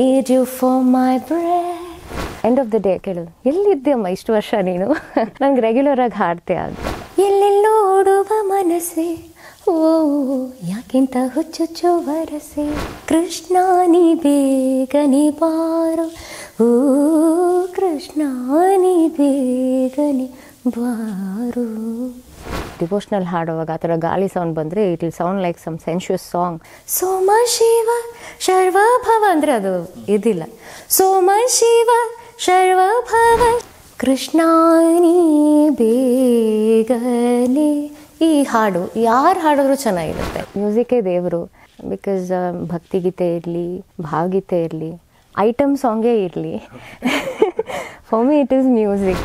Need you for my bread end of the day ಕೇಳೋದು ಎಲ್ಲಿದ್ದೀಯಮ್ಮ ಇಷ್ಟು ವರ್ಷ ನೀನು ನಂಗೆ ರೆಗ್ಯುಲರ್ ಆಗಿ ಹಾಡ್ತೀಯ ಅಂತ ಎಲ್ಲೆಲ್ಲೋಡುವ ಮನಸ್ಸೆ ಓ ಯಾಕಿಂತ ಹುಚ್ಚುಚ್ಚು ವರಸೆ ಕೃಷ್ಣ ನೀ ಬೇಗನೆ ಬಾರು ಓ ಕೃಷ್ಣ ನೀ ಬೇಗನೆ ಬಾರು ಡಿವೋಷ್ನಲ್ ಹಾಡುವಾಗ ಆ ಥರ ಗಾಳಿ ಸೌಂಡ್ ಬಂದರೆ it will sound like some sensuous song ಸೋಮ ಶಿವ ಶರ್ವಭವ ಅಂದರೆ ಅದು ಇದಿಲ್ಲ ಸೋಮ ಶಿವ ಶರ್ವಭವ ಕೃಷ್ಣಾನಿ ಬೇಗನೆ ಈ ಹಾಡು ಯಾರು ಹಾಡಿದ್ರು ಚೆನ್ನಾಗಿರುತ್ತೆ ಮ್ಯೂಸಿಕೇ ದೇವರು ಬಿಕಾಸ್ ಭಕ್ತಿಗೀತೆ ಇರಲಿ ಭಾವಗೀತೆ ಇರಲಿ ಐಟಮ್ ಸಾಂಗೇ ಇರಲಿ for me it is music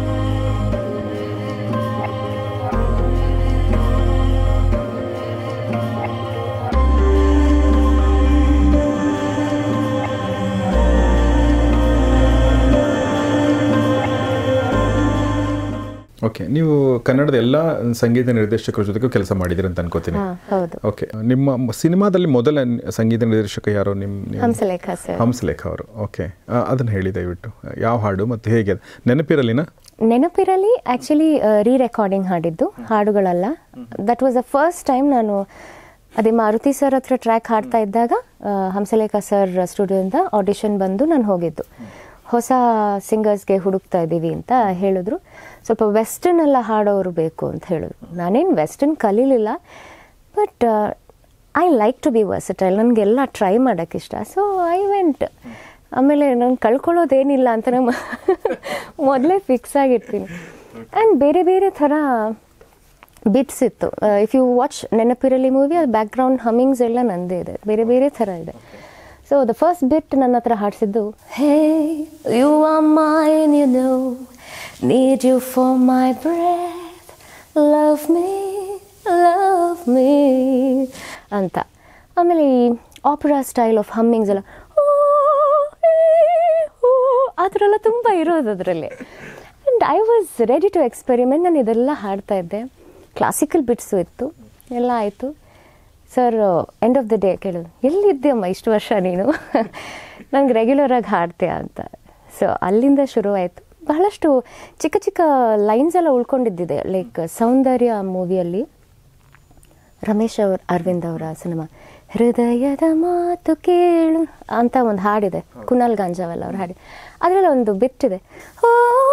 okay ನೀವು ಕನ್ನಡದ ಎಲ್ಲ ಸಂಗೀತ ನಿರ್ದೇಶಕರ ಜೊತೆಗೂ ಕೆಲಸ ಮಾಡಿದಿರಿ ಅಂತ ಅನ್ಕೋತೀನಿ ಹಾಂ ಹೌದು ಓಕೆ ನಿಮ್ಮ ಮ- ಸಿನಿಮಾದಲ್ಲಿ ಮೊದಲ ನ- ಸಂಗೀತ ನಿರ್ದೇಶಕ ಯಾರು ನಿಮ್ಮ ನಿಮ್ಮ- ಹಂಸಲೇಖ ಸರ್ ಹಂಸಲೇಖ ಅವರು ಓಕೆ ಅದನ್ನು ಹೇಳಿ ದಯವಿಟ್ಟು ಯಾವ ಹಾಡು ಮತ್ತು ಹೇಗೆ ಅದು? ನೆನಪಿರಲಿನ ನೆನಪಿರಲಿ ಆ್ಯಕ್ಚುಲಿ ರೀ ರೆಕಾರ್ಡಿಂಗ್ ಹಾಡಿದ್ದು ಹಾಡುಗಳಲ್ಲ that was the first time ನಾನು ಅದೇ ಮಾರುತಿ ಸರ್ ಹತ್ರ ಟ್ರ್ಯಾಕ್ ಹಾಡ್ತಾ ಇದ್ದಾಗ ಆ, ಹಂಸಲೇಖ ಸರ್ ಸ್ಟುಡಿಯೋದಿಂದ ಆಡಿಷನ್ ಬಂದು ನಾನು ಹೋಗಿದ್ದು ಹೊಸ ಸಿಂಗರ್ಸ್ಗೆ ಹುಡುಕ್ತಾ ಇದ್ದೀವಿ ಅಂತ ಹೇಳಿದ್ರು ಸ್ವಲ್ಪ ವೆಸ್ಟರ್ನ್ ಎಲ್ಲ ಹಾಡೋರು ಬೇಕು ಅಂತ ಹೇಳಿದ್ರು ನಾನೇನು ವೆಸ್ಟರ್ನ್ ಕಲೀಲಿಲ್ಲ but I like to be versatile ನನಗೆಲ್ಲ ಟ್ರೈ ಮಾಡೋಕ್ಕೆ ಇಷ್ಟ ಸೊ ಐ ವೆಂಟ್ ಆಮೇಲೆ ನಾನು ಕಳ್ಕೊಳ್ಳೋದೇನಿಲ್ಲ ಅಂತ ನಮ್ಮ ಮೊದಲೇ ಫಿಕ್ಸ್ ಆಗಿರ್ತೀನಿ ಆ್ಯಂಡ್ ಬೇರೆ ಬೇರೆ ಥರ ಬಿಟ್ಸ್ ಇತ್ತು if you watch Nenapirali movie ಅದು ಬ್ಯಾಕ್ಗ್ರೌಂಡ್ ಹಮ್ಮಿಂಗ್ಸ್ ಎಲ್ಲ ನಂದೇ ಇದೆ ಬೇರೆ ಬೇರೆ ಥರ ಇದೆ ಸೊ ದ ಫಸ್ಟ್ ಬಿಟ್ ನನ್ನ ಹತ್ರ ಹಾಡಿಸಿದ್ದು hey you are mine you know need you for my breath love me love me ಅಂತ ಆಮೇಲೆ ಈ ಆಪರಾ ಸ್ಟೈಲ್ ಆಫ್ ಹಮ್ಮಿಂಗ್ಸ್ ಎಲ್ಲ ಓ, ಏ, ಓ, ಆ ಥರ ಎಲ್ಲ ತುಂಬ ಇರೋದು ಅದರಲ್ಲಿ and I was ready to experiment ನಾನು ಇದೆಲ್ಲ ಹಾಡ್ತಾ ಇದ್ದೆ ಕ್ಲಾಸಿಕಲ್ ಬಿಟ್ಸು ಇತ್ತು ಎಲ್ಲ ಆಯಿತು sir end of the day ಕೇಳೋದು ಎಲ್ಲಿದ್ದೀಯಮ್ಮ ಇಷ್ಟು ವರ್ಷ ನೀನು ನಂಗೆ ರೆಗ್ಯುಲರ್ ಆಗಿ ಹಾಡ್ತೀಯ ಅಂತ ಸೊ ಅಲ್ಲಿಂದ ಶುರುವಾಯಿತು ಬಹಳಷ್ಟು ಚಿಕ್ಕ ಚಿಕ್ಕ ಲೈನ್ಸ್ ಎಲ್ಲ ಉಳ್ಕೊಂಡಿದ್ದಿದೆ ಲೈಕ್ ಸೌಂದರ್ಯ ಮೂವಿಯಲ್ಲಿ ರಮೇಶ್ ಅವ್ರ ಅರವಿಂದ್ ಅವರ ಸಿನಿಮಾ ಹೃದಯದ ಮಾತು ಕೇಳು ಅಂತ ಒಂದು ಹಾಡಿದೆ ಕುನಾಲ್ ಗಾಂಜಾವಲ್ ಅವ್ರ ಹಾಡಿ ಅದರಲ್ಲಿ ಒಂದು ಬಿಟ್ಟಿದೆ ಓ,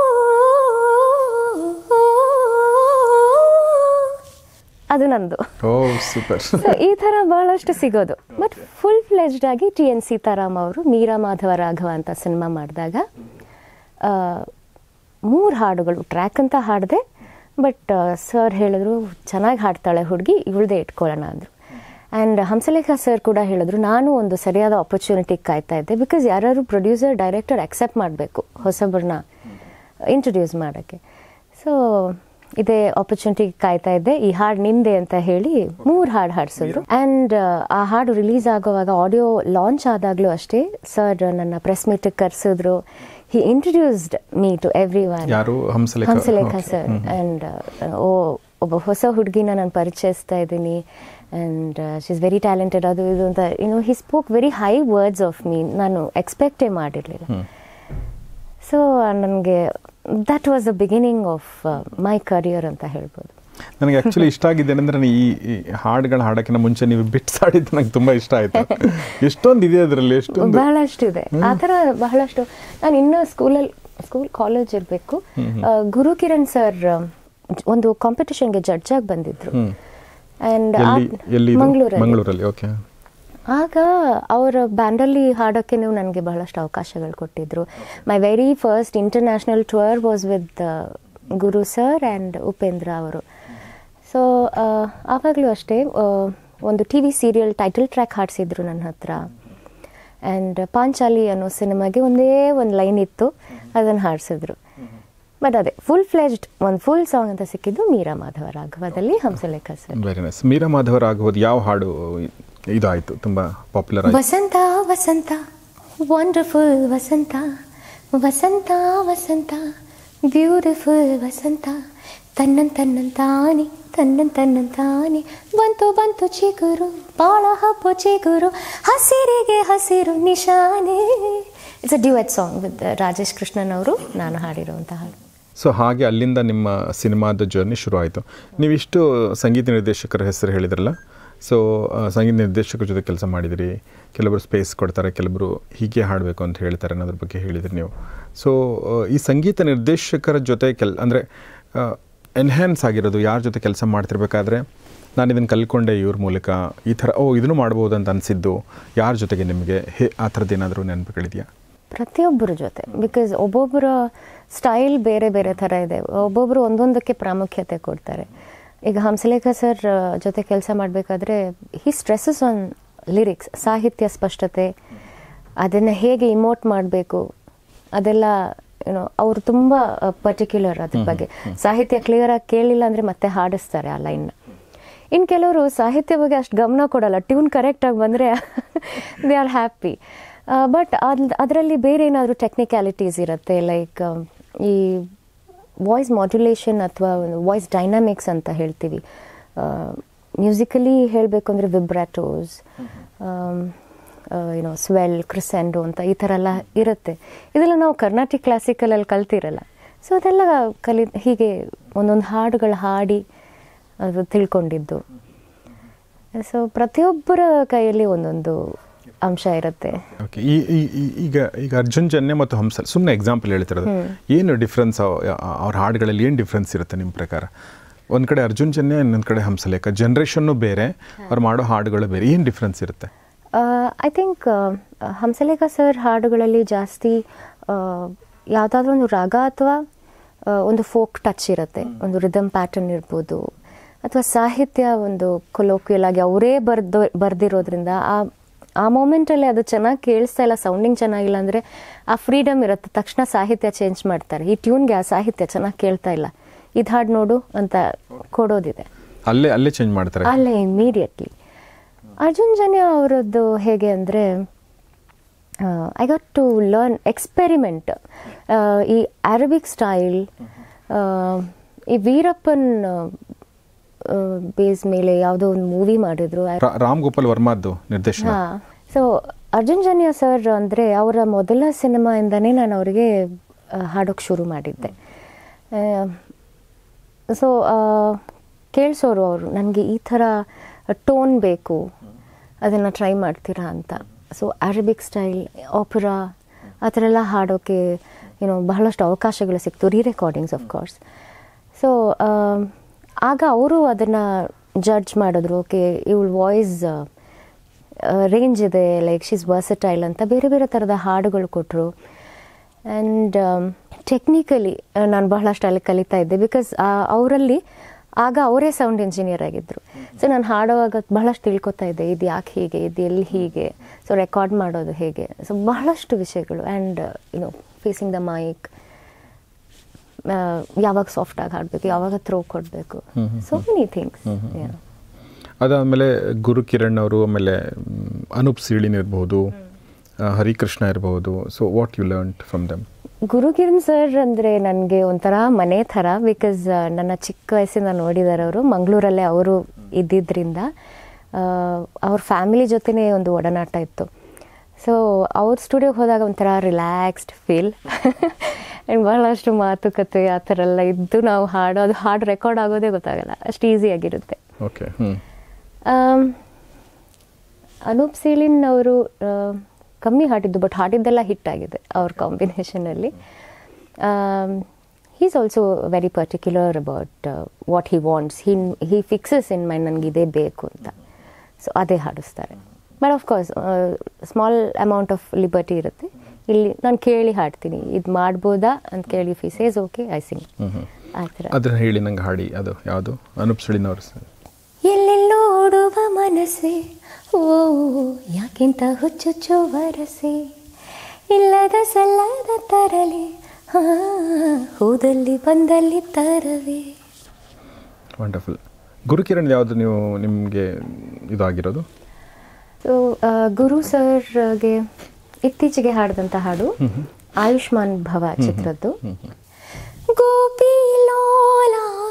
ಓ, ಅದು ನಂದು ಓ ಸೂಪರ್ So, ಈ ಥರ ಬಹಳಷ್ಟು ಸಿಗೋದು ಬಟ್ ಫುಲ್ ಫ್ಲೆಜ್ಡ್ ಆಗಿ ಟಿ ಎನ್ ಸೀತಾರಾಮ್ ಅವರು ಮೀರಾ ಮಾಧವ ರಾಘವ ಅಂತ ಸಿನಿಮಾ ಮಾಡಿದಾಗ ಮೂರು ಹಾಡುಗಳು ಟ್ರ್ಯಾಕ್ ಅಂತ ಹಾಡಿದೆ ಬಟ್ ಸರ್ ಹೇಳಿದ್ರು ಚೆನ್ನಾಗಿ ಹಾಡ್ತಾಳೆ ಹುಡುಗಿ ಇವಳದೇ ಇಟ್ಕೊಳ್ಳೋಣ ಅಂದರು ಆ್ಯಂಡ್ ಹಂಸಲೇಖ ಸರ್ ಕೂಡ ಹೇಳಿದ್ರು ನಾನು ಒಂದು ಸರಿಯಾದ ಆಪರ್ಚುನಿಟಿ ಕಾಯ್ತಾ ಇದ್ದೆ ಬಿಕಾಸ್ ಯಾರು ಪ್ರೊಡ್ಯೂಸರ್ ಡೈರೆಕ್ಟರ್ ಅಕ್ಸೆಪ್ಟ್ ಮಾಡಬೇಕು ಹೊಸಬ್ರನ್ನ ಇಂಟ್ರೊಡ್ಯೂಸ್ ಮಾಡೋಕ್ಕೆ ಸೊ ಇದೇ ಆಪರ್ಚುನಿಟಿ ಕಾಯ್ತಾ ಇದ್ದೆ ಈ ಹಾಡು ನಿಂದೆ ಅಂತ ಹೇಳಿ ಮೂರು ಹಾಡು ಹಾಡಿಸಿದ್ರು ಆ್ಯಂಡ್ ಆ ಹಾಡು ರಿಲೀಸ್ ಆಗುವಾಗ ಆಡಿಯೋ ಲಾಂಚ್ ಆದಾಗಲೂ ಅಷ್ಟೇ ಸರ್ ನನ್ನ ಪ್ರೆಸ್ ಮೀಟಿಗೆ ಕರೆಸಿದ್ರು he introduced me to everyone ಯಾರು Hamsalekha Hamsalekha Okay. Sir and oh ಒಬ್ಬ ಹೊಸ ಹುಡುಗಿನ ನಾನು ಪರಿಚಯಿಸ್ತಾ ಇದ್ದೀನಿ and she is very talented ಅದು ಇದು ಅಂತ you know he spoke very high words of me ನಾನು ಎಕ್ಸ್ಪೆಕ್ಟೇ ಮಾಡಿರಲಿಲ್ಲ ಸೊ ನನಗೆ that was the beginning of my career ಅಂತ ಹೇಳ್ಬೋದು ನನಗೆ ಆಕ್ಚುಲಿ ಇಷ್ಟ ಆಗಿದೆ ಅಂದ್ರೆ ನಾನು ಈ ಈ ಹಾಡುಗಳು ಹಾಡೋಕ್ಕಿಂತ ಮುಂಚೆ ನೀವು ಬಿಟ್ಸ್ ಹಾಡಿದ್ದು ನಂಗೆ ತುಂಬಾ ಇಷ್ಟ ಆಯ್ತು ಎಷ್ಟೊಂದು ಇದೆ ಅದರಲ್ಲಿ ಎಷ್ಟೊಂದು ಬಹಳಷ್ಟು ಇದೆ ಆ ಥರ ಬಹಳಷ್ಟು ನಾನು ಇನ್ನೂ ಸ್ಕೂಲಲ್ಲಿ ಸ್ಕೂಲ್ ಕಾಲೇಜ್ ಇರಬೇಕು ಗುರು ಕಿರಣ್ ಸರ್ ಒಂದು ಕಾಂಪಿಟಿಷನ್ಗೆ ಜಡ್ಜ್ ಆಗಿ ಬಂದಿದ್ರು ಹ್ಮ್. ಆ್ಯಂಡ್ ಎಲ್ಲಿ ಎಲ್ಲಿ ಇದು? ಮಂಗಳೂರಲ್ಲಿ ಮಂಗಳೂರಲ್ಲಿ ಓಕೆ ಆಗ ಅವರ ಬ್ಯಾಂಡಲ್ಲಿ ಹಾಡೋಕ್ಕೆ ನೀವು ನನಗೆ ಬಹಳಷ್ಟು ಅವಕಾಶಗಳು ಕೊಟ್ಟಿದ್ರು my very first international tour was with Guru sir and Upendra ಅವರು ಸೊ ಆವಾಗಲೂ ಅಷ್ಟೇ ಆ, ಒಂದು T V serial title track ಹಾಡಿಸಿದ್ರು ನನ್ನ ಹತ್ರ ಆ್ಯಂಡ್ ಪಾಂಚಾಲಿ ಅನ್ನೋ ಸಿನಿಮಾಗೆ ಒಂದೇ ಒಂದು ಲೈನ್ ಇತ್ತು ಅದನ್ನು ಹಾಡಿಸಿದ್ರು ಬಟ್ ಅದೇ ಫುಲ್ ಫ್ಲೆಜ್ಡ್ ಒಂದು ಫುಲ್ ಸಾಂಗ್ ಅಂತ ಸಿಕ್ಕಿದ್ದು ಮೀರಾ ಮಾಧವ ರಾಘವದಲ್ಲಿ Hamsalekha sir very nice Meera ಮಾಧವರ ಆಗಬಹುದು ಯಾವ ಹಾಡು ಇದಾಯ್ತು ತುಂಬಾ ಪಾಪ್ಯುಲರ್ ಆಯ್ತು ವಸಂತ ವಸಂತ ವಂಡರ್ಫುಲ್ ವಸಂತ ವಸಂತ ವಸಂತ ಬ್ಯೂಟಿಫುಲ್ ವಸಂತ ತನ್ನನ್ ತನ್ನಂತಾನೆ ತನ್ನನ್ ತನ್ನಂತಾನೆ ಬಂತು ಬಂತು ಚಿಗುರು ಬಾಳ ಹಬ್ಬು ಚಿಗುರು ಹಸಿರಿಗೆ ಹಸಿರು ನಿಶಾನೆ it's a duet song with Rajesh Krishnan ಅವರು ನಾನು ಹಾಡಿರುವಂಥ ಹಾಡು ಸೊ ಹಾಗೆ ಅಲ್ಲಿಂದ ನಿಮ್ಮ ಸಿನಿಮಾದ ಜರ್ನಿ ಶುರು ಆಯಿತು ನೀವಿಷ್ಟು ಸಂಗೀತ ನಿರ್ದೇಶಕರ ಹೆಸರು ಹೇಳಿದ್ರಲ್ಲ ಸೊ ಸಂಗೀತ ನಿರ್ದೇಶಕರ ಜೊತೆ ಕೆಲಸ ಮಾಡಿದಿರಿ ಕೆಲವರು ಸ್ಪೇಸ್ ಕೊಡ್ತಾರೆ ಕೆಲವರು ಹೀಗೆ ಹಾಡಬೇಕು ಅಂತ ಹೇಳ್ತಾರೆ ಅನ್ನೋದ್ರ ಬಗ್ಗೆ ಹೇಳಿದ್ರಿ ನೀವು ಸೊ ಈ ಸಂಗೀತ ನಿರ್ದೇಶಕರ ಜೊತೆ ಕೆಲ್ ಅಂದರೆ ಎನ್ಹ್ಯಾನ್ಸ್ ಆಗಿರೋದು ಯಾರ ಜೊತೆ ಕೆಲಸ ಮಾಡ್ತಿರ್ಬೇಕಾದ್ರೆ ನಾನು ಇದನ್ನು ಕಲ್ತ್ಕೊಂಡೆ ಇವ್ರ ಮೂಲಕ ಈ ಥರ ಓ ಇದನ್ನು ಮಾಡ್ಬೋದು ಅಂತ ಅನಿಸಿದ್ದು ಯಾರ ಜೊತೆಗೆ ನಿಮಗೆ ಹೇ ಆ ಥರದ್ದು ಏನಾದರೂ ನೆನಪುಗಳಿದೆಯಾ ಪ್ರತಿಯೊಬ್ಬರ ಜೊತೆ ಬಿಕಾಸ್ ಒಬ್ಬೊಬ್ಬರ ಸ್ಟೈಲ್ ಬೇರೆ ಬೇರೆ ಥರ ಇದೆ ಒಬ್ಬೊಬ್ಬರು ಒಂದೊಂದಕ್ಕೆ ಪ್ರಾಮುಖ್ಯತೆ ಕೊಡ್ತಾರೆ ಈಗ ಹಂಸಲೇಖ ಸರ್ ಜೊತೆ ಕೆಲಸ ಮಾಡಬೇಕಾದ್ರೆ ಹಿ ಸ್ಟ್ರೆಸ್ಸಸ್ ಆನ್ ಲಿರಿಕ್ಸ್ ಸಾಹಿತ್ಯ ಸ್ಪಷ್ಟತೆ ಅದನ್ನು ಹೇಗೆ ಇಮೋಟ್ ಮಾಡಬೇಕು ಅದೆಲ್ಲ ಏನೋ ಅವರು ತುಂಬ ಪರ್ಟಿಕ್ಯುಲರ್ ಅದ್ರ ಬಗ್ಗೆ ಸಾಹಿತ್ಯ ಕ್ಲಿಯರಾಗಿ ಕೇಳಿಲ್ಲ ಅಂದರೆ ಮತ್ತೆ ಹಾಡಿಸ್ತಾರೆ ಆ ಲೈನ್ನ ಇನ್ನು ಕೆಲವರು ಸಾಹಿತ್ಯ ಬಗ್ಗೆ ಅಷ್ಟು ಗಮನ ಕೊಡಲ್ಲ ಟ್ಯೂನ್ ಕರೆಕ್ಟಾಗಿ ಬಂದರೆ ದೇ ಆರ್ ಹ್ಯಾಪಿ ಬಟ್ ಅದು ಅದರಲ್ಲಿ ಬೇರೆ ಏನಾದರೂ ಟೆಕ್ನಿಕ್ಯಾಲಿಟೀಸ್ ಇರುತ್ತೆ ಲೈಕ್ ಈ ವಾಯ್ಸ್ ಮಾಡ್ಯುಲೇಷನ್ ಅಥವಾ ವಾಯ್ಸ್ ಡೈನಾಮಿಕ್ಸ್ ಅಂತ ಹೇಳ್ತೀವಿ ಮ್ಯೂಸಿಕಲಿ ಹೇಳಬೇಕು ಅಂದರೆ ವಿಬ್ರಾಟೋಸ್ ಏನೋ ಸ್ವೆಲ್ ಕ್ರಿಸೆಂಡೋ ಅಂತ ಈ ಥರ ಎಲ್ಲ ಇರುತ್ತೆ ಇದೆಲ್ಲ ನಾವು ಕರ್ನಾಟಿಕ್ ಕ್ಲಾಸಿಕಲಲ್ಲಿ ಕಲ್ತಿರಲ್ಲ ಸೊ ಅದೆಲ್ಲ ಕಲಿ ಹೀಗೆ ಒಂದೊಂದು ಹಾಡುಗಳು ಹಾಡಿ ಅದು ತಿಳ್ಕೊಂಡಿದ್ದು ಸೊ ಪ್ರತಿಯೊಬ್ಬರ ಕೈಯಲ್ಲಿ ಒಂದೊಂದು ಅಂಶ ಇರುತ್ತೆ ಓಕೆ ಈ ಈ- ಈ- ಈಗ ಈಗ ಅರ್ಜುನ್ ಜನ್ಯ ಮತ್ತು ಹಂಸಲ್ ಸುಮ್ಮನೆ ಎಕ್ಸಾಂಪಲ್ ಹೇಳ್ತಿರೋದು ಏನು ಡಿಫ್ರೆನ್ಸ್ ಅವ್ರ ಹಾಡುಗಳಲ್ಲಿ ಏನು ಡಿಫ್ರೆನ್ಸ್ ಇರುತ್ತೆ ನಿಮ್ಮ ಪ್ರಕಾರ ಒಂದು ಕಡೆ ಅರ್ಜುನ್ ಜನ್ಯ ಇನ್ನೊಂದು ಕಡೆ ಹಂಸಲೇಖ ಜನ್ರೇಷನ್ನು ಬೇರೆ ಅವ್ರು ಮಾಡೋ ಹಾಡುಗಳು ಬೇರೆ ಏನು ಡಿಫ್ರೆನ್ಸ್ ಇರುತ್ತೆ ಐ ಥಿಂಕ್ ಹಂಸಲೇಖ ಸರ್ ಹಾಡುಗಳಲ್ಲಿ ಜಾಸ್ತಿ ಯಾವುದಾದ್ರೂ ಒಂದು ರಾಗ ಅಥವಾ ಒಂದು ಫೋಕ್ ಟಚ್ ಇರುತ್ತೆ ಒಂದು ರಿದಮ್ ಪ್ಯಾಟರ್ನ್ ಇರ್ಬೋದು ಅಥವಾ ಸಾಹಿತ್ಯ ಒಂದು ಕೊಲೋಕ್ವಿಯಲ್ ಆಗಿ ಅವರೇ ಬರ್ದು ಬರ್ದಿರೋದ್ರಿಂದ ಆ ಆ ಮೂಮೆಂಟಲ್ಲಿ ಅದು ಚೆನ್ನಾಗಿ ಕೇಳಿಸ್ತಾ ಇಲ್ಲ ಸೌಂಡಿಂಗ್ ಚೆನ್ನಾಗಿಲ್ಲ ಅಂದರೆ ಆ ಫ್ರೀಡಮ್ ಇರುತ್ತೆ ತಕ್ಷಣ ಸಾಹಿತ್ಯ ಚೇಂಜ್ ಮಾಡ್ತಾರೆ ಈ ಟ್ಯೂನ್ಗೆ ಆ ಸಾಹಿತ್ಯ ಚೆನ್ನಾಗಿ ಕೇಳ್ತಾ ಇಲ್ಲ ಇದು ಹಾಡು ನೋಡು ಅಂತ ಕೊಡೋದಿದೆ ಅಲ್ಲೇ ಅಲ್ಲೇ ಚೇಂಜ್ ಮಾಡ್ತಾರೆ ಅಲ್ಲೇ ಇಮಿಡಿಯೇಟ್ಲಿ ಅರ್ಜುನ್ ಜನ್ಯ ಅವರದ್ದು ಹೇಗೆ ಅಂದರೆ I got to learn experiment ಈ ಅರಬಿಕ್ ಸ್ಟೈಲ್ ಈ ವೀರಪ್ಪನ್ ಬೇಸ್ ಮೇಲೆ ಯಾವುದೋ ಒಂದು ಮೂವಿ ಮಾಡಿದ್ರು ರಾ- ರಾಮ್ ಗೋಪಾಲ್ ವರ್ಮಾದ್ದು ನಿರ್ದೇಶನ ಹಾಂ ಸೊ ಅರ್ಜುನ್ ಜನ್ಯ ಸರ್ ಅಂದರೆ ಅವರ ಮೊದಲ ಸಿನಿಮಾಯಿಂದನೇ ನಾನು ಅವರಿಗೆ ಹಾಡೋಕ್ಕೆ ಶುರು ಮಾಡಿದ್ದೆ ಸೊ ಕೇಳಿಸೋರು ಅವರು ನನಗೆ ಈ ಥರ ಟೋನ್ ಬೇಕು ಅದನ್ನು ಟ್ರೈ ಮಾಡ್ತೀರಾ ಅಂತ ಸೊ ಅರಬಿಕ್ ಸ್ಟೈಲ್ ಆಪರಾ ಆ ಥರ ಎಲ್ಲ ಹಾಡೋಕ್ಕೆ ಏನೋ ಬಹಳಷ್ಟು ಅವಕಾಶಗಳು ಸಿಕ್ತು ರೀ ರೆಕಾರ್ಡಿಂಗ್ಸ್ ಆಫ್ ಕೋರ್ಸ್ ಸೊ ಆಗ ಅವರು ಅದನ್ನು ಜಡ್ಜ್ ಮಾಡಿದ್ರು ಓಕೆ ಇವಳ ವಾಯ್ಸ್ ರೇಂಜ್ ಇದೆ ಲೈಕ್ ಶೀಸ್ ವರ್ಸಟೈಲ್ ಅಂತ ಬೇರೆ ಬೇರೆ ಥರದ ಹಾಡುಗಳು ಕೊಟ್ಟರು ಆ್ಯಂಡ್ ಟೆಕ್ನಿಕಲಿ ನಾನು ಬಹಳಷ್ಟು ಅಲ್ಲಿ ಕಲಿತಾ ಇದ್ದೆ ಬಿಕಾಸ್ ಅವರಲ್ಲಿ ಆಗ ಅವರೇ ಸೌಂಡ್ ಇಂಜಿನಿಯರ್ ಆಗಿದ್ದರು ಸೊ ನಾನು ಹಾಡುವಾಗ ಬಹಳಷ್ಟು ತಿಳ್ಕೊತಾ ಇದ್ದೆ ಇದು ಯಾಕೆ ಹೀಗೆ ಇದು ಎಲ್ಲಿ ಹೀಗೆ ಸೊ ರೆಕಾರ್ಡ್ ಮಾಡೋದು ಹೇಗೆ ಸೊ ಬಹಳಷ್ಟು ವಿಷಯಗಳು and you know facing the mic ಯಾವಾಗ ಸಾಫ್ಟಾಗಿ ಹಾಡಬೇಕು ಯಾವಾಗ ಥ್ರೋ ಕೊಡಬೇಕು ಸೊ ಮೆನಿ ಥಿಂಗ್ಸ್ ಅದಾದಮೇಲೆ ಗುರು ಕಿರಣ್ ಅವರು ಆಮೇಲೆ ಮ್, ಅನೂಪ್ ಸೀಳಿನ್ ಇರ್ಬೋದು ಆ, ಹರಿಕೃಷ್ಣ ಇರ್ಬೋದು so what you learn from them Gurukiran sir ಅಂದರೆ ನನಗೆ ಒಂಥರ ಮನೆ ಥರ ಬಿಕಾಸ್ ನನ್ನ ಚಿಕ್ಕ ವಯಸ್ಸಿಂದ ನೋಡಿದ್ದಾರೆ ಅವರು ಮಂಗಳೂರಲ್ಲೇ ಅವರು ಇದ್ದಿದ್ದರಿಂದ ಆ, ಅವ್ರ ಫ್ಯಾಮಿಲಿ ಜೊತೆನೇ ಒಂದು ಒಡನಾಟ ಇತ್ತು ಸೊ ಅವ್ರ ಸ್ಟುಡಿಯೋಗೆ ಹೋದಾಗ ಒಂಥರ ರಿಲ್ಯಾಕ್ಸ್ಡ್ ಫೀಲ್ ಆ್ಯಂಡ್ ಬಹಳಷ್ಟು ಮಾತುಕತೆ ಆ ಥರ ಎಲ್ಲ ಇದ್ದು ನಾವು ಹಾಡೋ ಅದು ಹಾಡು ರೆಕಾರ್ಡ್ ಆಗೋದೇ ಗೊತ್ತಾಗಲ್ಲ ಅಷ್ಟು ಈಸಿಯಾಗಿರುತ್ತೆ ಓಕೆ ಹ್ಞೂ ಆಮ್, ಅನೂಪ್ ಸೀಳಿನ್ ಅವರು ಆ, ಕಮ್ಮಿ ಹಾಡಿದ್ದು ಬಟ್ ಹಾಡಿದ್ದೆಲ್ಲ ಹಿಟ್ ಆಗಿದೆ ಅವ್ರ ಕಾಂಬಿನೇಷನಲ್ಲಿ he's also very particular about what he wants he he fixes in my ನನಗೆ ಇದೇ ಬೇಕು ಅಂತ ಸೊ ಅದೇ ಹಾಡಿಸ್ತಾರೆ but of course small amount of liberty ಇರುತ್ತೆ ಇಲ್ಲಿ ನಾನು ಕೇಳಿ ಹಾಡ್ತೀನಿ ಇದು ಮಾಡ್ಬೋದಾ ಅಂತ ಕೇಳಿ he says okay I sing ಆ ಥರ ಅದನ್ನ ಹೇಳಿ ನಂಗೆ ಹಾಡಿ ಅದು ಯಾವುದು ಅನೂಪ್ ಸೀಳಿನ್ ಅವರು ಎಲ್ಲೆಲ್ಲೋಡುವ ಮನಸ್ಸೆ ಓ ಯಾಕೆಂತ ಹುಚ್ಚುಚ್ಚು ವರಸೆ ಇಲ್ಲದ ಸಲ್ಲದ ತರಲೆ ಹಾ ಹೋದಲ್ಲಿ ಬಂದಲ್ಲಿ ತರವೇ ವಂಡರ್ಫುಲ್ ಗುರುಕಿರಣ್ ಯಾವುದು ನೀವು ನಿಮಗೆ ಇದಾಗಿರೋದು ಸೊ ಗುರು ಸರ್ಗೆ ಇತ್ತೀಚೆಗೆ ಹಾಡಿದಂಥ ಹಾಡು ಆಯುಷ್ಮಾನ್ ಭವ ಚಿತ್ರದ್ದು ಗೋಪಿ ಲೋಲ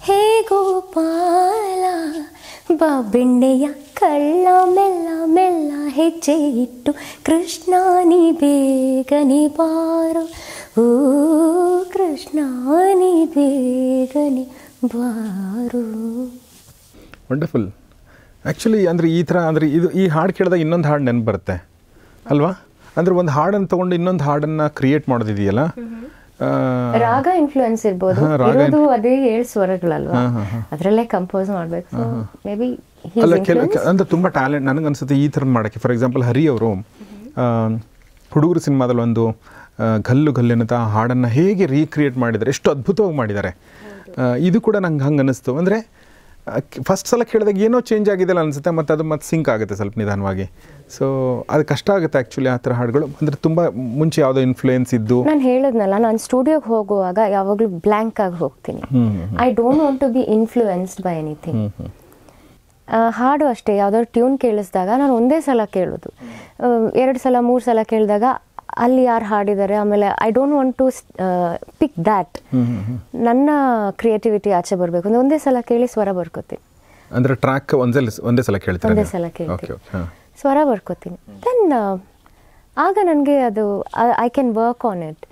ಹೇ ಗೋಪಾಲ ಬಾ ಬೆಣ್ಣೆಯ ಕಳ್ಳ ಮೆಲ್ಲ ಮೆಲ್ಲ ಹೆಜ್ಜೆ ಇಟ್ಟು ಕೃಷ್ಣ ನೀ ಬೇಗನೆ ಬಾರು ಓ ಕೃಷ್ಣ ನೀ ಬೇಗನೆ ಬಾರು ವಂಡರ್ಫುಲ್ ಆ್ಯಕ್ಚುಲಿ ಅಂದರೆ ಈ ಥರ ಅಂದರೆ ಇದು ಈ ಹಾಡು ಕೇಳಿದಾಗ ಇನ್ನೊಂದು ಹಾಡು ನೆನಪು ಬರುತ್ತೆ ಅಲ್ವಾ ಅಂದರೆ ಒಂದು ಹಾಡನ್ನು ತೊಗೊಂಡು ಇನ್ನೊಂದು ಹಾಡನ್ನು ಕ್ರಿಯೇಟ್ ಮಾಡೋದಿದೆಯಲ್ಲ ಆ, ರಾಗ ಇನ್ಫ್ಲೂಯೆನ್ಸ್ ಇರ್ಬೋದು ಹಾ, ರಾಗ ಇರೋದು ಅದೇ ಏಳು ಸ್ವರಗಳಲ್ವಾ ಹಾ, ಹಾ, ಹಾ. ಅದರಲ್ಲೇ ಕಂಪೋಸ್ ಮಾಡ್ಬೇಕು ಸೊ ಮೇ ಬಿ ಅಲ್ಲ ಕೆಲ ಅಂದರೆ ತುಂಬ ಟ್ಯಾಲೆಂಟ್ ನನಗೆ ಅನ್ಸುತ್ತೆ ಈ ಥರ ಮಾಡೋಕ್ಕೆ ಫಾರ್ ಎಕ್ಸಾಂಪಲ್ ಹರಿ ಅವರು ಹುಡುಗರು ಸಿನಿಮಾದಲ್ಲಿ ಒಂದು ಆ, ಗಲ್ಲು ಗಲ್ಲಿನಂಥ ಹಾಡನ್ನು ಹೇಗೆ ರೀಕ್ರಿಯೇಟ್ ಮಾಡಿದ್ದಾರೆ ಎಷ್ಟು ಅದ್ಭುತವಾಗಿ ಮಾಡಿದ್ದಾರೆ ಆ, ಇದು ಕೂಡ ನಂಗೆ ಹಂಗೆ ಅನ್ನಿಸ್ತು ಅಂದರೆ ಫಸ್ಟ್ ಸಲ ಕೇಳಿದಾಗ ಏನೋ ಚೇಂಜ್ ಆಗಿದೆಲ್ಲ ಅನಿಸುತ್ತೆ ಮತ್ತು ಅದು ಮತ್ತೆ ಸಿಂಕ್ ಆಗುತ್ತೆ ಸ್ವಲ್ಪ ನಿಧಾನವಾಗಿ ಸೊ ಅದು ಕಷ್ಟ ಆಗುತ್ತೆ ಆ್ಯಕ್ಚುಲಿ ಆ ಥರ ಹಾಡುಗಳು ಅಂದರೆ ತುಂಬ ಮುಂಚೆ ಯಾವುದೋ ಇನ್ಫ್ಲೂಯೆನ್ಸ್ ಇದ್ದು ನಾನು ಹೇಳಿದ್ನಲ್ಲ ನಾನು ಸ್ಟುಡಿಯೋಗೆ ಹೋಗುವಾಗ ಯಾವಾಗಲೂ ಬ್ಲ್ಯಾಂಕ್ ಆಗಿ ಹೋಗ್ತೀನಿ hmm, I don't want to be influenced by anything ಹಾಡು ಅಷ್ಟೇ ಯಾವ್ದಾದ್ರು ಟ್ಯೂನ್ ಕೇಳಿಸಿದಾಗ ನಾನು ಒಂದೇ ಸಲ ಕೇಳೋದು ಎರಡು ಸಲ ಮೂರು ಸಲ ಕೇಳಿದಾಗ ಅಲ್ಲಿ ಯಾರು ಹಾಡಿದ್ದಾರೆ ಆಮೇಲೆ I don't want to pick that ನನ್ನ ಕ್ರಿಯೇಟಿವಿಟಿ ಆಚೆ ಬರಬೇಕು ಅಂದ್ರೆ ಒಂದೇ ಸಲ ಕೇಳಿ ಸ್ವರ ಬರ್ಕೋತೀನಿ ಅಂದರೆ ಟ್ರ್ಯಾಕ್ ಒಂದೇ ಒಂದೇ ಸಲ ಕೇಳ್ತಾರೆ ಒಂದೇ ನೀವು? ಸಲ ಓಕೆ ಕೇಳ್ತೀನಿ ಓಕೆ ಹಾಂ ಸ್ವರ ಬರ್ಕೋತೀನಿ ದೆನ್ ಆಗ ನನಗೆ ಅದು I can work on it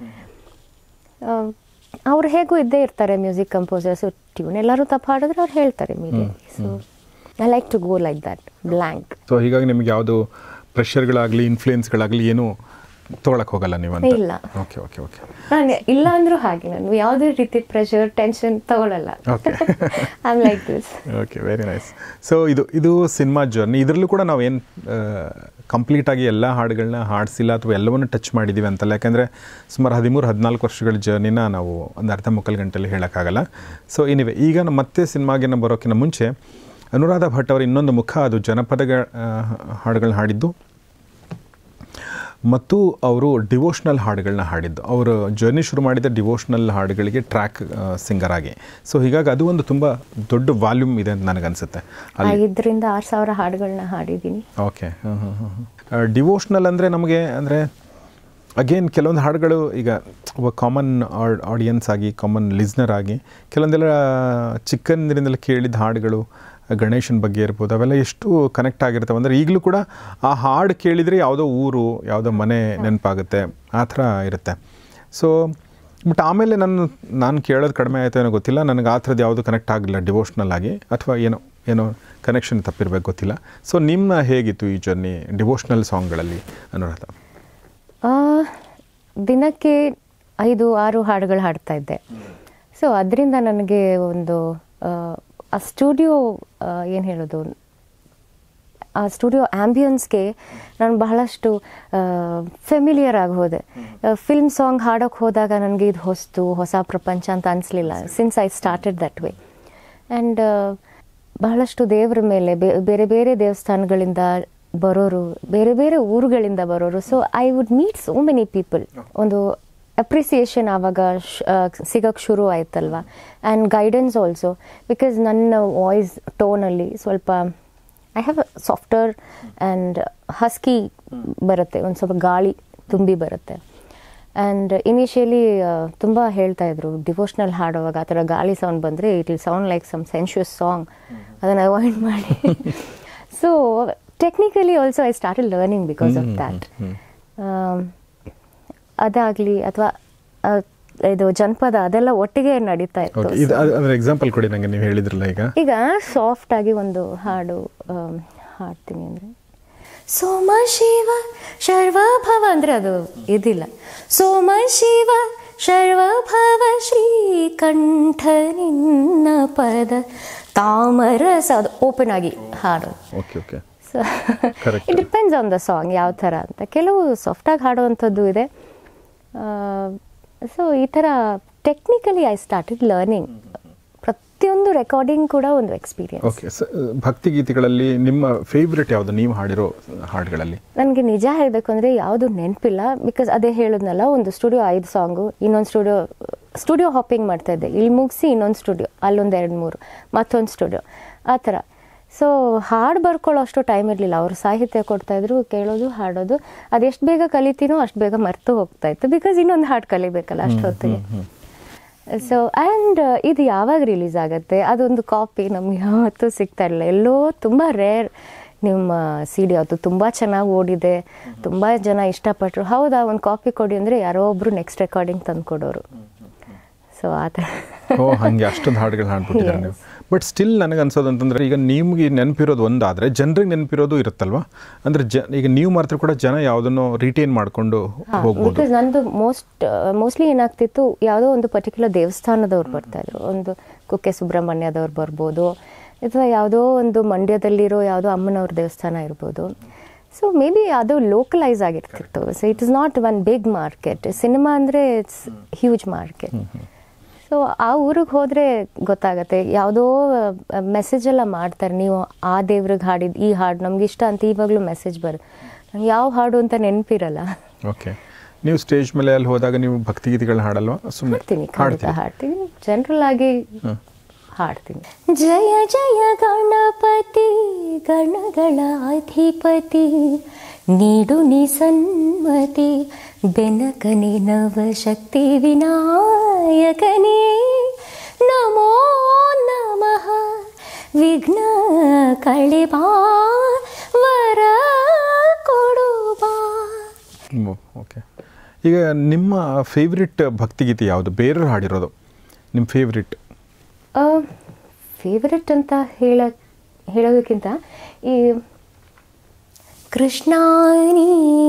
ಅವ್ರು ಹೇಗೂ ಇದ್ದೇ ಇರ್ತಾರೆ ಮ್ಯೂಸಿಕ್ ಕಂಪೋಸರ್ಸ್ ಟ್ಯೂನ್ ಎಲ್ಲರೂ ತಪ್ಪು ಹಾಡಿದ್ರೆ ಅವ್ರು ಹೇಳ್ತಾರೆ immediately so I like to go like that blank so ಹೀಗಾಗಿ ನಿಮಗೆ ಯಾವುದು ಪ್ರೆಷರ್ಗಳಾಗಲಿ ಇನ್ಫ್ಲೂಯೆನ್ಸ್ಗಳಾಗಲಿ ಏನೂ ತೊಗೊಳಕ್ಕೆ ಹೋಗಲ್ಲ ನೀವು ಅಂತ ಇಲ್ಲ. ಓಕೆ ಓಕೆ ಓಕೆ ನಾನು ಇಲ್ಲ ಅಂದ್ರೂ ಹಾಗೆ ನಾನು ಯಾವುದೇ ರೀತಿ ಪ್ರೆಷರ್ ಟೆನ್ಷನ್ ತಗೊಳ್ಳಲ್ಲ Okay. I am like this okay very nice so ಇದು ಇದು ಸಿನಿಮಾ ಜರ್ನಿ ಇದರಲ್ಲೂ ಕೂಡ ನಾವೇನು ಕಂಪ್ಲೀಟಾಗಿ ಎಲ್ಲ ಹಾಡುಗಳನ್ನ ಹಾಡಿಸಿಲ್ಲ ಅಥವಾ ಎಲ್ಲವನ್ನು ಟಚ್ ಮಾಡಿದ್ದೀವಿ ಅಂತಲ್ಲ ಯಾಕೆಂದರೆ ಸುಮಾರು ಹದಿಮೂರು ಹದಿನಾಲ್ಕು ವರ್ಷಗಳ ಜರ್ನಿನ ನಾವು ಒಂದು ಅರ್ಧ ಮುಕ್ಕಾಲು ಗಂಟೆಯಲ್ಲಿ ಹೇಳೋಕ್ಕಾಗಲ್ಲ ಸೊ ಎನಿವೆ ಈಗ ನಮ್ಮ ಮತ್ತೆ ಸಿನಿಮಾಗೆ ಬರೋಕ್ಕಿಂತ ಮುಂಚೆ ಅನುರಾಧ ಭಟ್ ಅವರ ಇನ್ನೊಂದು ಮುಖ ಅದು ಜನಪದಗಳ ಆ, ಹಾಡುಗಳನ್ನ ಹಾಡಿದ್ದು ಮತ್ತು ಅವರು ಡಿವೋಷ್ನಲ್ ಹಾಡುಗಳನ್ನ ಹಾಡಿದ್ದು ಅವರು ಜರ್ನಿ ಶುರು ಮಾಡಿದ ಡಿವೋಷ್ನಲ್ ಹಾಡುಗಳಿಗೆ ಟ್ರ್ಯಾಕ್ ಸಿಂಗರ್ ಆಗಿ ಸೊ ಹೀಗಾಗಿ ಅದು ಒಂದು ತುಂಬ ದೊಡ್ಡ ವಾಲ್ಯೂಮ್ ಇದೆ ಅಂತ ನನಗನ್ಸುತ್ತೆ ಅಲ್ಲಿ ಐದರಿಂದ ಆರು ಸಾವಿರ ಹಾಡುಗಳನ್ನ ಹಾಡಿದ್ದೀನಿ ಓಕೆ ಡಿವೋಷ್ನಲ್ ಅಂದರೆ ನಮಗೆ ಅಂದರೆ ಅಗೇನ್ ಕೆಲವೊಂದು ಹಾಡುಗಳು ಈಗ ಒಬ್ಬ ಕಾಮನ್ ಆಡಿಯನ್ಸ್ ಆಗಿ ಕಾಮನ್ ಲಿಸ್ನರ್ ಆಗಿ ಕೆಲವೊಂದೆಲ್ಲ ಚಿಕ್ಕಂದಿನಿಂದಲೇ ಕೇಳಿದ ಹಾಡುಗಳು ಗಣೇಶನ ಬಗ್ಗೆ ಇರ್ಬೋದು ಅವೆಲ್ಲ ಎಷ್ಟು ಕನೆಕ್ಟ್ ಆಗಿರ್ತವೆ ಅಂದರೆ ಈಗಲೂ ಕೂಡ ಆ ಹಾಡು ಕೇಳಿದರೆ ಯಾವುದೋ ಊರು ಯಾವುದೋ ಮನೆ ನೆನಪಾಗುತ್ತೆ ಆ ಥರ ಇರುತ್ತೆ ಸೊ ಬಟ್ ಆಮೇಲೆ ನಾನು ನಾನು ಕೇಳೋದು ಕಡಿಮೆ ಆಯಿತು ಏನೋ ಗೊತ್ತಿಲ್ಲ ನನಗೆ ಆ ಥರದ್ದು ಯಾವುದು ಕನೆಕ್ಟ್ ಆಗಲಿಲ್ಲ ಡಿವೋಷ್ನಲ್ ಆಗಿ ಅಥವಾ ಏನೋ ಏನೋ ಕನೆಕ್ಷನ್ ತಪ್ಪಿರ್ಬೇಕು ಗೊತ್ತಿಲ್ಲ ಸೊ ನಿಮ್ಮ ಹೇಗಿತ್ತು ಈ ಜರ್ನಿ ಡಿವೋಷ್ನಲ್ ಸಾಂಗ್ಗಳಲ್ಲಿ ಅನುರಾಧ ಆ, ದಿನಕ್ಕೆ ಐದು ಆರು ಹಾಡುಗಳು ಹಾಡ್ತಾ ಇದ್ದೆ ಸೊ ಅದರಿಂದ ನನಗೆ ಒಂದು ಆ, ಆ ಸ್ಟುಡಿಯೋ ಏನು ಹೇಳೋದು ಆ ಸ್ಟುಡಿಯೋ ಆ್ಯಂಬಿಯನ್ಸ್ಗೆ ನಾನು ಬಹಳಷ್ಟು ಫೆಮಿಲಿಯರ್ ಆಗಿ ಹೋದೆ ಫಿಲ್ಮ್ ಸಾಂಗ್ ಹಾಡೋಕ್ಕೆ ಹೋದಾಗ ನನಗೆ ಇದು ಹೊಸ್ತು ಹೊಸ ಪ್ರಪಂಚ ಅಂತ ಅನಿಸ್ಲಿಲ್ಲ since I started that way and ಬಹಳಷ್ಟು ದೇವರ ಮೇಲೆ ಬೇ- ಬೇರೆ ಬೇರೆ ದೇವಸ್ಥಾನಗಳಿಂದ ಬರೋರು ಬೇರೆ ಬೇರೆ ಊರುಗಳಿಂದ ಬರೋರು so I would meet so many people ಒಂದು ಅಪ್ರಿಸಿಯೇಷನ್ ಆವಾಗ ಸಿಗೋಕ್ಕೆ ಶುರು ಆಯ್ತಲ್ವ ಆ್ಯಂಡ್ ಗೈಡೆನ್ಸ್ ಆಲ್ಸೋ ಬಿಕಾಸ್ ನನ್ನ ವಾಯ್ಸ್ ಟೋನಲ್ಲಿ ಸ್ವಲ್ಪ I have software and husky ಬರುತ್ತೆ ಒಂದು ಸ್ವಲ್ಪ ಗಾಳಿ ತುಂಬಿ ಬರುತ್ತೆ ಆ್ಯಂಡ್ ಇನಿಷಿಯಲಿ ತುಂಬ ಹೇಳ್ತಾ ಇದ್ರು ಡಿವೋಷ್ನಲ್ ಹಾಡುವಾಗ ಆ ಥರ ಗಾಳಿ ಸೌಂಡ್ ಬಂದರೆ it will sound like some sensuous song ಅದನ್ನು ಅವಾಯ್ಡ್ ಮಾಡಿ so technically also I start learning because of that ಅದಾಗಲಿ ಅಥವಾ ಇದು ಜನಪದ ಅದೆಲ್ಲ ಒಟ್ಟಿಗೆ ನಡೀತಾ ಇತ್ತು ಓಕೆ ಇದು ಅದು- ಅದರ ಎಕ್ಸಾಂಪಲ್ ಕೊಡಿ ನನಗೆ ನೀವು ಹೇಳಿದ್ರಲ್ಲ ಈಗ ಈಗ ಸಾಫ್ಟ್ ಆಗಿ ಒಂದು ಹಾಡು ಆಮ್, ಹಾಡ್ತೀನಿ ಅಂದರೆ ಸೋಮ ಶಿವ ಶರ್ವಭವ ಅಂದರೆ ಅದು ಇದಿಲ್ಲ ಸೋಮ ಶಿವ ಶರ್ವಭವ ಶ್ರೀಕಂಠ ನಿನ್ನ ಪದ ತಾಮರಸ ಅದು ಓಪನ್ ಆಗಿ ಹಾಡೋದು okay okay so Correct. It depends on the song ಯಾವ ಥರ ಅಂತ ಕೆಲವು ಸಾಫ್ಟಾಗಿ ಹಾಡುವಂಥದ್ದು ಇದೆ ಸೊ ಈ ಥರ ಟೆಕ್ನಿಕಲಿ ಐ ಸ್ಟಾರ್ಟೆಡ್ ಲರ್ನಿಂಗ್ ಪ್ರತಿಯೊಂದು ರೆಕಾರ್ಡಿಂಗ್ ಕೂಡ ಒಂದು ಎಕ್ಸ್ಪೀರಿಯನ್ಸ್ ಓಕೆ ಸ ಭಕ್ತಿಗೀತೆಗಳಲ್ಲಿ ನಿಮ್ಮ ಫೇವ್ರೆಟ್ ಯಾವುದು ನೀವು ಹಾಡಿರೋ ಹಾಡುಗಳಲ್ಲಿ ನನಗೆ ನಿಜ ಹೇಳಬೇಕು ಅಂದರೆ ಯಾವುದು ನೆನಪಿಲ್ಲ ಬಿಕಾಸ್ ಅದೇ ಹೇಳಿದ್ನಲ್ಲ ಒಂದು ಸ್ಟುಡಿಯೋ ಐದು ಸಾಂಗು ಇನ್ನೊಂದು ಸ್ಟುಡಿಯೋ ಸ್ಟುಡಿಯೋ ಹಾಪಿಂಗ್ ಮಾಡ್ತಾ ಇದ್ದೆ ಇಲ್ಲಿ ಮುಗಿಸಿ ಇನ್ನೊಂದು ಸ್ಟುಡಿಯೋ ಅಲ್ಲೊಂದು ಎರಡು ಮೂರು ಮತ್ತೊಂದು ಸ್ಟುಡಿಯೋ ಆ ಥರ ಸೊ ಹಾಡು ಬರ್ಕೊಳ್ಳೋ ಅಷ್ಟು ಟೈಮ್ ಇರಲಿಲ್ಲ ಅವರು ಸಾಹಿತ್ಯ ಕೊಡ್ತಾಯಿದ್ರು ಕೇಳೋದು ಹಾಡೋದು ಅದೆಷ್ಟು ಬೇಗ ಕಲಿತೀನೋ ಅಷ್ಟು ಬೇಗ ಮರೆತು ಹೋಗ್ತಾ ಇತ್ತು ಬಿಕಾಸ್ ಇನ್ನೊಂದು ಹಾಡು ಕಲಿಬೇಕಲ್ಲ ಅಷ್ಟು ಹೊತ್ತಿಗೆ ಸೊ ಆ್ಯಂಡ್ ಇದು ಯಾವಾಗ ರಿಲೀಸ್ ಆಗುತ್ತೆ ಅದೊಂದು ಕಾಪಿ ನಮ್ಗೆ ಯಾವತ್ತೂ ಸಿಗ್ತಾ ಇರಲಿಲ್ಲ ಎಲ್ಲೋ ತುಂಬ ರೇರ್ ನಿಮ್ಮ ಸಿ ಡಿ ಅದು ತುಂಬ ಚೆನ್ನಾಗಿ ಓಡಿದೆ ತುಂಬ ಜನ ಇಷ್ಟಪಟ್ಟರು ಹೌದಾ ಒಂದು ಕಾಪಿ ಕೊಡಿ ಅಂದರೆ ಯಾರೋ ಒಬ್ಬರು ನೆಕ್ಸ್ಟ್ ರೆಕಾರ್ಡಿಂಗ್ ತಂದು ಕೊಡೋರು ಸೊ ಆ ಥರ ಓ ಹಾಗೆ ಅಷ್ಟೊಂದು ಹಾಡುಗಳು ಹಾಡ್ಬಿಟ್ಟಿದ್ದಾರೆ ನೀವು ಬಟ್ ಸ್ಟಿಲ್ ನನಗೆ ಅನ್ಸೋದು ಅಂತಂದ್ರೆ ಈಗ ನಿಮ್ಗೆ ನೆನಪಿರೋದು ಒಂದಾದರೆ ಜನರಿಗೆ ನೆನಪಿರೋದು ಇರುತ್ತಲ್ವಾ ಅಂದರೆ ಜ ಈಗ ನೀವು ಮಾತ್ರ ಕೂಡ ಜನ ಯಾವುದನ್ನು ರಿಟೈನ್ ಮಾಡಿಕೊಂಡು ಹೋಗ್ಬೋದು ಬಿಕಾಸ್ ನಂದು ಮೋಸ್ಟ್ ಮೋಸ್ಟ್ಲಿ ಏನಾಗ್ತಿತ್ತು ಯಾವುದೋ ಒಂದು ಪರ್ಟಿಕ್ಯುಲರ್ ದೇವಸ್ಥಾನದವ್ರು ಬರ್ತಾಯಿದ್ರು ಒಂದು ಕುಕ್ಕೆ ಸುಬ್ರಹ್ಮಣ್ಯದವ್ರು ಬರ್ಬೋದು ಅಥವಾ ಯಾವುದೋ ಒಂದು ಮಂಡ್ಯದಲ್ಲಿರೋ ಯಾವುದೋ ಅಮ್ಮನವ್ರ ದೇವಸ್ಥಾನ ಇರ್ಬೋದು ಸೊ ಮೇ ಬಿ ಅದು ಲೋಕಲೈಸ್ ಆಗಿರ್ತಿತ್ತು so it is not one big market cinema ಅಂದರೆ ಇಟ್ಸ್ ಹ್ಯೂಜ್ ಮಾರ್ಕೆಟ್ ಸೊ ಆ ಊರಿಗೆ ಹೋದರೆ ಗೊತ್ತಾಗತ್ತೆ ಯಾವುದೋ ಮೆಸೇಜ್ ಎಲ್ಲ ಮಾಡ್ತಾರೆ ನೀವು ಆ ದೇವ್ರಿಗೆ ಹಾಡಿದ ಈ ಹಾಡು ನಮ್ಗೆ ಇಷ್ಟ ಅಂತ ಇವಾಗಲೂ ಮೆಸೇಜ್ ಬರುತ್ತೆ ನಂಗೆ ಯಾವ ಹಾಡು ಅಂತ ನೆನಪಿರಲ್ಲ ಓಕೆ ನೀವು ಸ್ಟೇಜ್ ಮೇಲೆ ಅಲ್ಲಿ ಹೋದಾಗ ನೀವು ಭಕ್ತಿಗೀತೆಗಳನ್ನ ಹಾಡಲ್ವಾ ಹಾಡ್ತೀನಿ ಸುಮ್ಮನೆ ಖಂಡಿತ ಹಾಡ್ತೀನಿ ಹಾಡ್ತೀನಿ ಜನರಲ್ ಆಗಿ ಹ್ಮ್. ಹಾಡ್ತೀನಿ ಜಯ ಜಯ ಗಣಪತಿ ಗಣಗಳ ಅಧಿಪತಿ ನೀಡು ನಿ ಸನ್ಮತಿ ಬೆನಕನೆ ನವಶಕ್ತಿ ವಿನಾಯಕನೇ ನಮೋ ನಮಃ ವಿಘ್ನ ಕಳೆಬಾ ವರ ಕೊಡುಬಾ ಓಕೆ ಈಗ ನಿಮ್ಮ ಫೇವ್ರೆಟ್ ಭಕ್ತಿಗೀತೆ ಯಾವುದು ಬೇರೆಯವ್ರು ಹಾಡಿರೋದು ನಿಮ್ಮ ಫೇವ್ರೆಟ್ ಫೇವ್ರೆಟ್ ಅಂತ ಹೇಳ ಹೇಳೋದಕ್ಕಿಂತ ಈ ಕೃಷ್ಣ ನೀ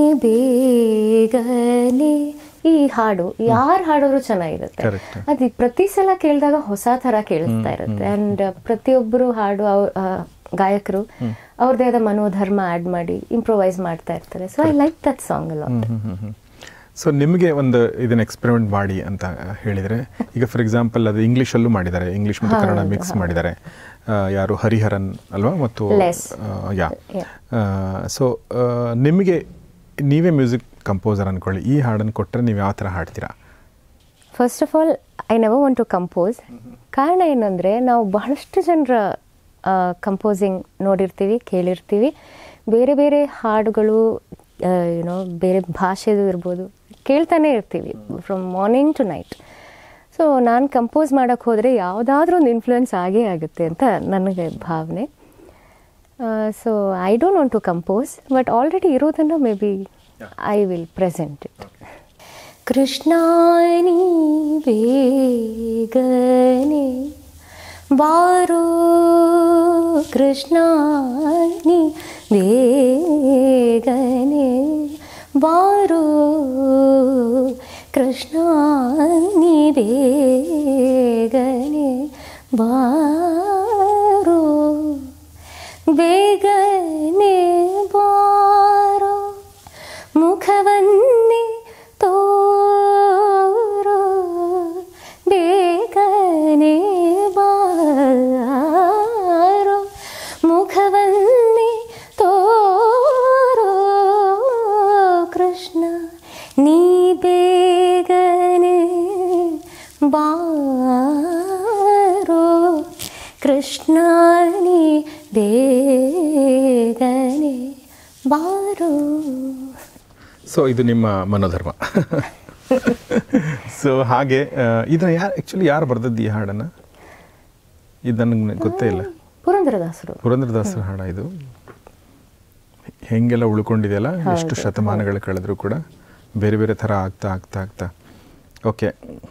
ಬೇಗನೆ ಈ ಹಾಡು ಯಾರು ಹಾಡೋರು ಚೆನ್ನಾಗಿರುತ್ತೆ Correct. ಅದು ಪ್ರತಿ ಸಲ ಕೇಳಿದಾಗ ಹೊಸ ಥರ ಕೇಳಿಸ್ತಾ ಇರುತ್ತೆ ಆ್ಯಂಡ್ ಪ್ರತಿಯೊಬ್ಬರು ಹಾಡು ಅವ್ರ ಆ, ಗಾಯಕರು ಅವ್ರದ್ದೇ ಆದ ಮನೋಧರ್ಮ ಆ್ಯಡ್ ಮಾಡಿ ಇಂಪ್ರೊವೈಸ್ ಮಾಡ್ತಾ ಇರ್ತಾರೆ so I like that song ಅಲ್ಲ ಸೊ ನಿಮಗೆ ಒಂದು ಇದನ್ನ ಎಕ್ಸ್ಪೆರಿಮೆಂಟ್ ಮಾಡಿ ಅಂತ ಹೇಳಿದರೆ ಈಗ ಫಾರ್ ಎಕ್ಸಾಂಪಲ್ ಅದು ಇಂಗ್ಲೀಷಲ್ಲೂ ಮಾಡಿದ್ದಾರೆ ಇಂಗ್ಲೀಷ್ ಮತ್ತು ಕನ್ನಡ ಹೌದು, ಮಿಕ್ಸ್ ಹೌದು. ಮಾಡಿದ್ದಾರೆ ಆ, ಯಾರು ಹರಿಹರನ್ ಅಲ್ವಾ ಮತ್ತು Les. ಯಾ Yeah. ಸೊ ನಿಮಗೆ ನೀವೇ ಮ್ಯೂಸಿಕ್ ಕಂಪೋಸರ್ ಅಂದ್ಕೊಳ್ಳಿ ಈ ಹಾಡನ್ನು ಕೊಟ್ಟರೆ ನೀವು ಯಾವ ಥರ ಹಾಡ್ತೀರಾ first of all I never want to compose ಕಾರಣ ಏನಂದರೆ ನಾವು ಬಹಳಷ್ಟು ಜನರ ಕಂಪೋಸಿಂಗ್ ನೋಡಿರ್ತೀವಿ ಕೇಳಿರ್ತೀವಿ ಬೇರೆ ಬೇರೆ ಹಾಡುಗಳು ಏನೋ ಬೇರೆ ಭಾಷೆದು ಇರ್ಬೋದು ಕೇಳ್ತಾನೆ ಇರ್ತೀವಿ from morning to night so ನಾನು ಕಂಪೋಸ್ ಮಾಡೋಕ್ಕೆ ಹೋದರೆ ಯಾವುದಾದ್ರೂ ಒಂದು ಇನ್ಫ್ಲುಯೆನ್ಸ್ ಆಗೇ ಆಗುತ್ತೆ ಅಂತ ನನಗೆ ಭಾವನೆ so I don't want to compose but already ಇರೋದನ್ನು maybe I will present it ಕೃಷ್ಣಾನಿ ಬೇಗನೆ ಬಾರೋ ಕೃಷ್ಣಾನಿ ಬೇಗನೆ ಬಾರೋ ಕೃಷ್ಣಾನಿ ಬೇಗನೆ ಬಾರೋ ಬೇಗನೆ ಬಾರೋ ಮುಖವನ್ನೇ ತೋರೋ ಬೇಗನೆ ಬಾರೋ ಮುಖವನ್ನೇ ತೋರೋ ಕೃಷ್ಣ ನೀ ಬೇಗನೆ ಬಾರೋ ಕೃಷ್ಣ ನೀ ಬೇಗನೆ ಬಾರೋ ಸೊ ಇದು ನಿಮ್ಮ ಮನೋಧರ್ಮ ಸೊ ಹಾಗೆ ಆ, ಇದನ್ನ ಯಾರು ಆ್ಯಕ್ಚುಲಿ ಯಾರು ಬರೆದದ್ದು ಈ ಹಾಡನ್ನು ಇದು ನನಗೆ ಗೊತ್ತೇ ಇಲ್ಲ ಪುರಂದರದಾಸರು ಪುರಂದ್ರದಾಸರ ಹಾಡ ಇದು ಹೆಂಗೆಲ್ಲ ಉಳ್ಕೊಂಡಿದೆಯಲ್ಲ ಎಷ್ಟು ಹೌದು, ಶತಮಾನಗಳು ಕಳೆದ್ರು ಕೂಡ ಬೇರೆ ಬೇರೆ ಥರ ಆಗ್ತಾ ಆಗ್ತಾ ಆಗ್ತಾ ಓಕೆ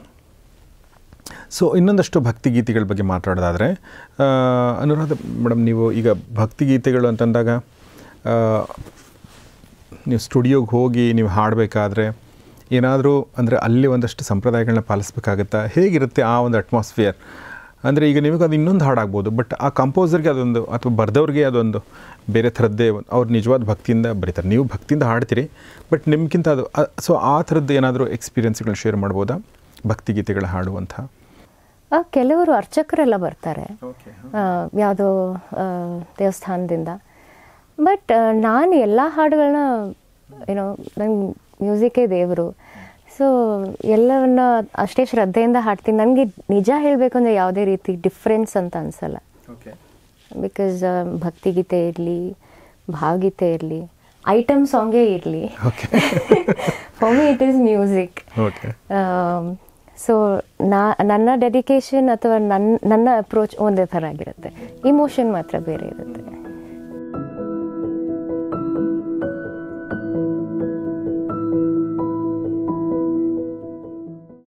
ಸೊ ಇನ್ನೊಂದಷ್ಟು ಭಕ್ತಿಗೀತೆಗಳ ಬಗ್ಗೆ ಮಾತಾಡೋದಾದರೆ ಆ, ಅನುರಾಧ ಮೇಡಮ್ ನೀವು ಈಗ ಭಕ್ತಿಗೀತೆಗಳು ಅಂತಂದಾಗ ಆ, ನೀವು ಸ್ಟುಡಿಯೋಗೆ ಹೋಗಿ ನೀವು ಹಾಡಬೇಕಾದ್ರೆ ಏನಾದರೂ ಅಂದರೆ ಅಲ್ಲಿ ಒಂದಷ್ಟು ಸಂಪ್ರದಾಯಗಳನ್ನ ಪಾಲಿಸ್ಬೇಕಾಗತ್ತಾ ಹೇಗಿರುತ್ತೆ ಆ ಒಂದು ಅಟ್ಮಾಸ್ಫಿಯರ್ ಅಂದರೆ ಈಗ ನಿಮಗೆ ಅದು ಇನ್ನೊಂದು ಹಾಡಾಗ್ಬೋದು ಬಟ್ ಆ ಕಂಪೋಸರ್ಗೆ ಅದೊಂದು ಅಥವಾ ಬರೆದವ್ರಿಗೆ ಅದೊಂದು ಬೇರೆ ಥರದ್ದೇ ಒಂದು- ಅವ್ರು ನಿಜವಾದ ಭಕ್ತಿಯಿಂದ ಬರೀತಾರೆ ನೀವು ಭಕ್ತಿಯಿಂದ ಹಾಡ್ತೀರಿ ಬಟ್ ನಿಮ್ಗಿಂತ ಅದು ಸೊ ಆ ಥರದ್ದು ಏನಾದರೂ ಎಕ್ಸ್ಪೀರಿಯನ್ಸ್ಗಳನ್ನ ಶೇರ್ ಮಾಡ್ಬೋದಾ ಭಕ್ತಿಗೀತೆಗಳ ಹಾಡುವಂಥ ಆ, ಕೆಲವರು ಅರ್ಚಕರೆಲ್ಲ ಬರ್ತಾರೆ ಯಾವುದೋ ದೇವಸ್ಥಾನದಿಂದ ಬಟ್ ನಾನು ಎಲ್ಲ ಹಾಡುಗಳನ್ನ ಏನೋ ನಂಗೆ ಮ್ಯೂಸಿಕ್ಕೇ ದೇವರು ಸೊ ಎಲ್ಲವನ್ನ ಅಷ್ಟೇ ಶ್ರದ್ಧೆಯಿಂದ ಹಾಡ್ತೀನಿ ನನಗೆ ನಿಜ ಹೇಳಬೇಕು ಅಂದರೆ ಯಾವುದೇ ರೀತಿ ಡಿಫ್ರೆನ್ಸ್ ಅಂತ ಅನಿಸಲ್ಲ ಬಿಕಾಸ್ ಭಕ್ತಿಗೀತೆ ಇರಲಿ ಭಾವಗೀತೆ ಇರಲಿ ಐಟಮ್ ಸಾಂಗೇ ಇರಲಿ okay for me it is music okay so ನಾ ನನ್ನ ಡೆಡಿಕೇಶನ್ ಅಥವಾ ನನ್ನ ನನ್ನ ಅಪ್ರೋಚ್ ಒಂದೇ ಥರ ಆಗಿರುತ್ತೆ ಇಮೋಷನ್ ಮಾತ್ರ ಬೇರೆ ಇರುತ್ತೆ